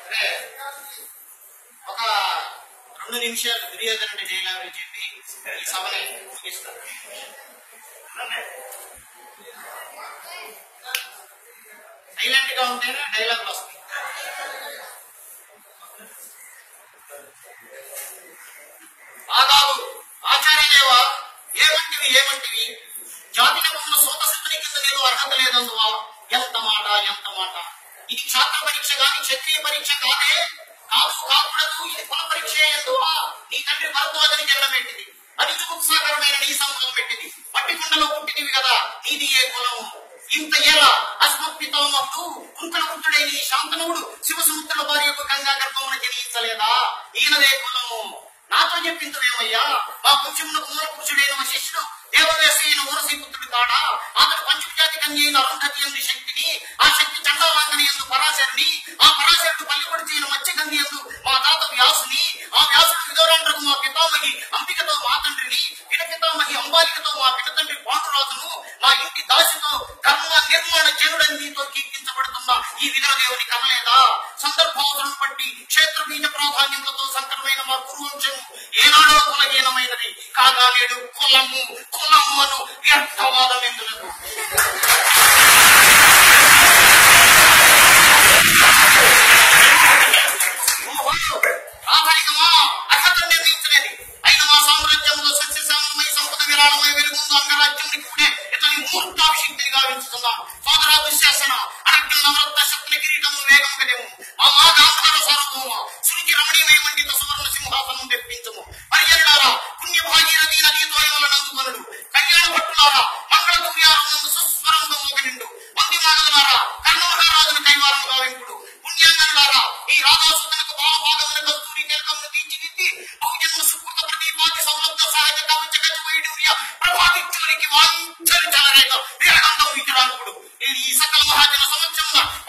అంటే ఒక రెండు నిమిషాలు దుర్యోధనుడి డైలాగులు చెప్పి ఈ సభని ముగిస్తారు సైలెంట్ గా ఉంటేనే డైలాగులు వస్తాయి ఆగాదు ఆచార్యదేవ ఏమంటివి ఏమంటివి జాతికి ఉన్న సోత సిద్ధని కింద నేను అర్హత లేదందువా ఎంత మాట ఎంత మాట ఇది క్షాత్ర పరీక్ష గాని క్షత్రియ పరీక్ష కాదే కాదు కాకూడదు ఇది కుల పరీక్ష ఎందువా నీ తండ్రి భరద్వాజని జన్మ పెట్టింది అది చుకుత్సాకరమైన నీ సంబంధం పెట్టింది మట్టి కుండలో పుట్టినవి కదా నీది ఏ కులము ఇంత ఎలా అస్మత్ పితామహుడు కుంకణ పుత్రుడైన ఈ శాంతనుడు శివసముద్రుల భార్యకు గంగా గర్భమున జనించలేదా ఈయనదే కులము నాతో చెప్పించవేమయ్యా మా పురుషులకు మూల పురుషుడైన మా శిష్యుడు దేవవేశ అయిన ఊరసి పుత్రుడు కాడా అతడు పంచజాతి కన్య అయిన అరుంధతి ఎందు శక్తిని ఆ శక్తి చండాలాంగని ఎందు పరాశరుని ఆ పరాశరుడు పల్లిపడి చేయన మత్స్యగంధి ఎందు మా తాత వ్యాసుని ఆ వ్యాసుడు విదోరాండ్రకు మా పితామహి అంబికతో మా తండ్రిని పిన పితామహి అంబాలికతో మా పిన తండ్రి పాండురాజును మా ఇంటి దాసితో కర్మ నిర్మాణ జనుడని మీతో కీర్తించబడుతున్న ఈ విదురదేవుని కనలేదా సందర్భావసరం బట్టి క్షేత్ర బీజ ప్రాధాన్యములతో సంకరమైన మా కురువంశము ఏనాడో కులహీనమైనది కాగా నేడు కులము కులము అను వ్యర్థవాదం ఎందులకు ఓహో, ప్రామాణికమా అర్హతను నిర్ణయించలేదు అయిన మా సామ్రాజ్యంలో సస్యశ్యామలమై సంపద విరాళమై వెలుగుందు అంగరాజ్యం ఇప్పుడే ఇతని మూర్తాభిషిక్తిని గావించుతున్నాం సోదరా దుశ్శాసన అనగ్న నవరత్న శక్తుని కిరీటము వేగం కదము మా మా గాంధార సార్వభౌమ సునికి రమణీయమై మండిత సువర్ణ సింహాసనం తెప్పించము పరిజనులారా పుణ్య భాగీరథి నదీ తోయముల నందుకొనుడు కళ్యాణ భట్టులారా మంగళ తుర్యారందు సుస్వరంగా మోగనిండు మంది మానవులారా కర్ణమహారాజును కైవారం గావింపుడు పుణ్యాంగనులారా ఈ రాధాసుతనకు భావభాగమున కస్తూరి తిలకమును తీర్చిదిద్ది బహుజన్మ సుకృత ప్రదీపాది సౌలభ్య సహజ కవచ గజవైడూర్య ప్రభావిత్యునికి వాంఛని చలరేగ వీరగంధం విజరానుడు ఈ సకల మహాజన సమక్షమున